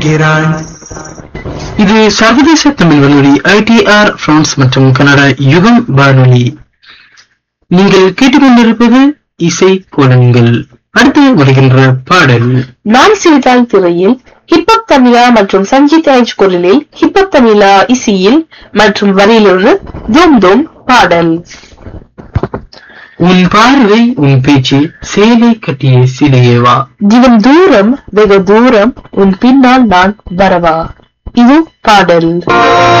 இருக்கிறாய் இது சர்வதேச தமிழ் வானொலி ஐடிஆர் பிரான்ஸ் மற்றும் கனடா யுகம் வானொலி நீங்கள் கேட்டுக்கொண்டிருப்பது இசை கோலங்கள் அடுத்து வருகின்ற பாடல் நான் சிரித்தால் திரையில் ஹிப்ஹப் தமிழா மற்றும் சஞ்சித் ராஜ் குரலில் ஹிப்ஹப் தமிழா இசையில் மற்றும் வரியிலொரு தூம் தூம் பாடல் உன் பார்வை உன் பேச்சு சேலை கட்டிய சிலையேவா தினம் தூரம் வெகு தூரம் உன் பின்னால் நான் வரவா இது பாடல்